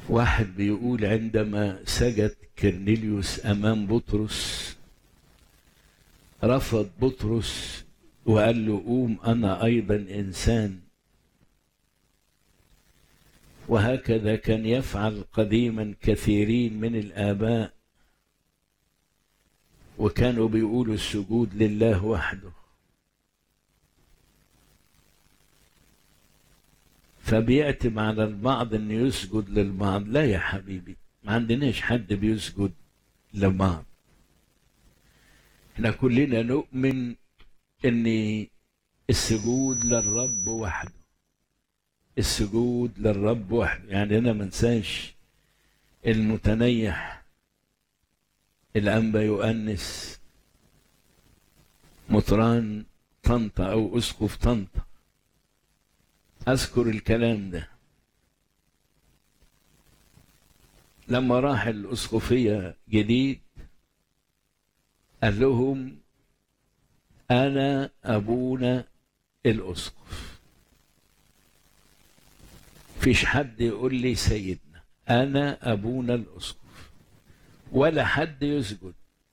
واحد بيقول عندما سجد كرنيليوس أمام بطرس رفض بطرس وقال له قوم أنا أيضا إنسان وهكذا كان يفعل قديما كثيرين من الآباء وكانوا بيقولوا السجود لله وحده فبيأتم على البعض أن يسجد للبعض لا يا حبيبي ما عندناش حد بيسجد لبعض احنا كلنا نؤمن ان السجود للرب وحده السجود للرب وحده يعني انا منساش المتنيح الانبا يؤنس مطران طنطا او اسقف طنطا اذكر الكلام ده لما راح الاسقفيه جديد قال لهم انا ابونا الاسقف فيش حد يقول لي سيدنا انا ابونا الاسقف ولا حد يسجد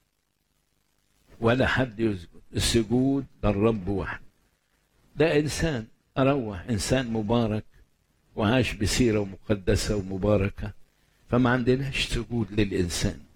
ولا حد يسجد السجود للرب وحده ده انسان اروح انسان مبارك وعاش بسيره مقدسه ومباركه فما عندناش سجود للانسان